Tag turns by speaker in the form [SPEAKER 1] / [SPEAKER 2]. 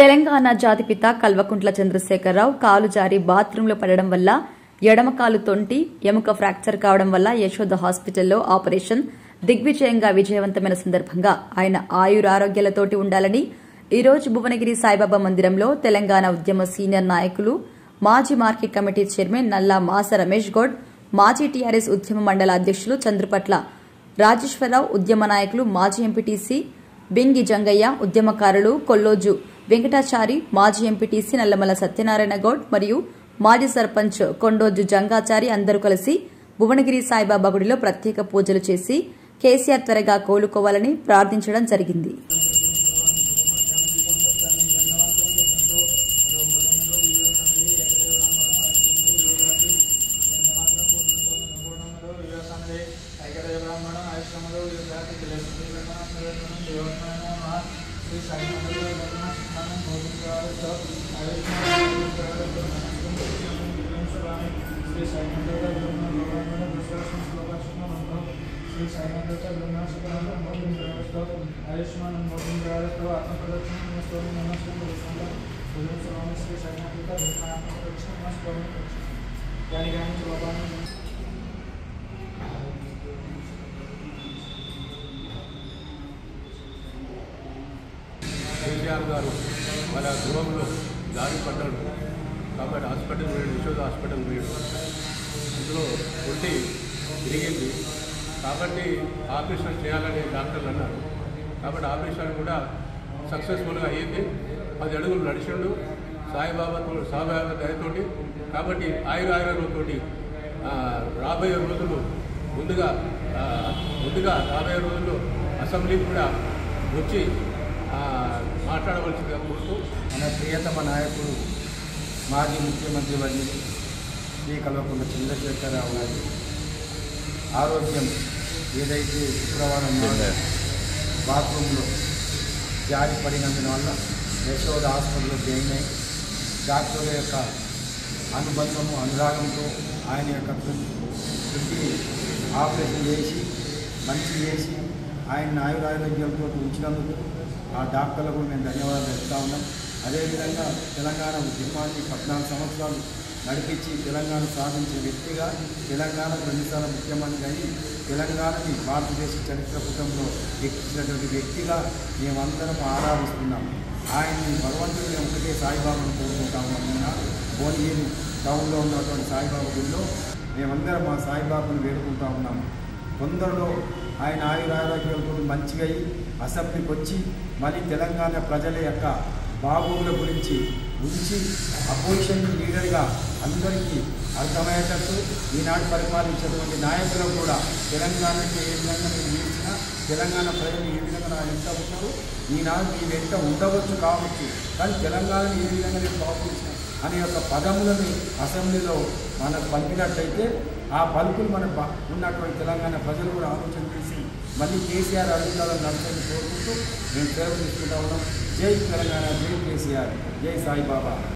[SPEAKER 1] తెలంగాణ జాతిపిత కల్వకుంట్ల చంద్రశేఖరరావు కాలు జారి బాత్రూంలో పడడం వల్ల ఎడమ కాలు తొంటి ఎముక ఫ్రాక్చర్ కావడం వల్ల యశోద హాస్పిటల్లో ఆపరేషన్ దిగ్విజయంగా విజయవంతమైన సందర్భంగా ఆయన ఆయురారోగ్యాలతోటి ఉండాలని ఈ రోజు భువనగిరి సాయిబాబా మందిరంలో తెలంగాణ ఉద్యమ సీనియర్ నాయకులు మాజీ మార్కెట్ కమిటీ చైర్మన్ నల్లా మాస రమేష్ గౌడ్ మాజీ టీఆర్ఎస్ ఉద్యమ మండల అధ్యక్షులు చంద్రపట్ల రాజేశ్వరరావు ఉద్యమ నాయకులు మాజీ ఎంపీటీసీ బింగి జంగయ్య ఉద్యమకారులు కొల్లోజు వెంకటాచారి మాజీ ఎంపీటీసీ నల్లమల సత్యనారాయణ గౌడ్ మరియు మాజీ సర్పంచ్ కొండోజు జంగాచారి అందరూ కలిసి భువనగిరి సాయిబాబా గుడిలో ప్రత్యేక పూజలు చేసి కేసీఆర్ త్వరగా కోలుకోవాలని ప్రార్థించడం జరిగింది
[SPEAKER 2] కేసీఆర్ గారు మన గృహంలో దారి పడ్డాడు కాబట్టి హాస్పిటల్ పోయాడు యశోద హాస్పిటల్ పోయాడు అందులో కొట్టి తిరిగింది కాబట్టి ఆపరేషన్ చేయాలని డాక్టర్లు అన్నారు కాబట్టి ఆపరేషన్ కూడా సక్సెస్ఫుల్గా అయ్యింది పది అడుగులు నడిచిండు సాయిబాబాతో సాయిబాబా దయతోటి కాబట్టి ఆయుర ఆయుర్వేదంతోటి రాబోయే రోజులు ముందుగా ఆ, ముందుగా రాబోయే రోజుల్లో అసెంబ్లీకి కూడా వచ్చి ఆ, మాట్లాడవలసిందిగా కోరుతూ
[SPEAKER 3] మన ప్రియతమ నాయకుడు మాజీ ముఖ్యమంత్రి వర్యులు శ్రీ కల్వకుంట్ల చంద్రశేఖరరావు గారి ఆరోగ్యం ఏదైతే శుక్రవారం నాడు బాత్రూంలో జారి పడినందున వల్ల యశోద హాస్పిటల్లో జాయిన్ అయి డాక్టర్ల యొక్క అనుబంధము అనురాగంతో ఆయన యొక్క తుది ఆపరేషన్ చేసి మంచి చేసి ఆయన ఆయురారోగ్యంతో ఉంచినందుకు ఆ డాక్టర్లకు మేము ధన్యవాదాలు చెప్తా ఉన్నాం అదేవిధంగా తెలంగాణ ఉద్యమాన్ని పద్నాలుగు సంవత్సరాలు నడిపించి తెలంగాణ సాధించిన వ్యక్తిగా తెలంగాణకు రెండుసార్లు ముఖ్యమంత్రి అయి తెలంగాణని భారతదేశ చరిత్ర పుటంలో ఎక్కించినటువంటి వ్యక్తిగా మేమందరం ఆరాధిస్తున్నాం ఆయన్ని భగవంతుడు మేము ఒకటే సాయిబాబాను కోరుకుంటాము అన్న భువనగిరి టౌన్లో ఉన్నటువంటి సాయిబాబా గుడిలో మేమందరం మా సాయిబాబాను వేడుకుంటా ఉన్నాము కొందరిలో ఆయన ఆయురారోగ్యాలతో మంచిగా అయి అసెంబ్లీకి వచ్చి మళ్ళీ తెలంగాణ ప్రజల యొక్క బాగోగుల గురించి ఉంచి అపోజిషన్ లీడర్గా అందరికీ అర్థమయ్యేటట్టు ఈనాడు పరిపాలించేటువంటి నాయకులకు కూడా తెలంగాణకి ఏ విధంగా మీరు నిలిచినా తెలంగాణ ప్రజలు ఏ విధంగా నా వెంట ఉంటారు ఈనాడు మీ వెంట ఉండవచ్చు కావచ్చు కానీ తెలంగాణను ఏ విధంగా నేను బాగుంచిన అనే యొక్క పదములను అసెంబ్లీలో మనకు పలికినట్టయితే ఆ పలుకులు మన బ- ఉన్నటువంటి తెలంగాణ ప్రజలు కూడా ఆలోచన చేసి మళ్ళీ కేసీఆర్ అడుగుతారని నడుచుకొని కోరుకుంటూ మేము సేవ తీసుకుంటా ఉన్నాం జై తెలంగాణ జై కేసీఆర్ జై సాయిబాబా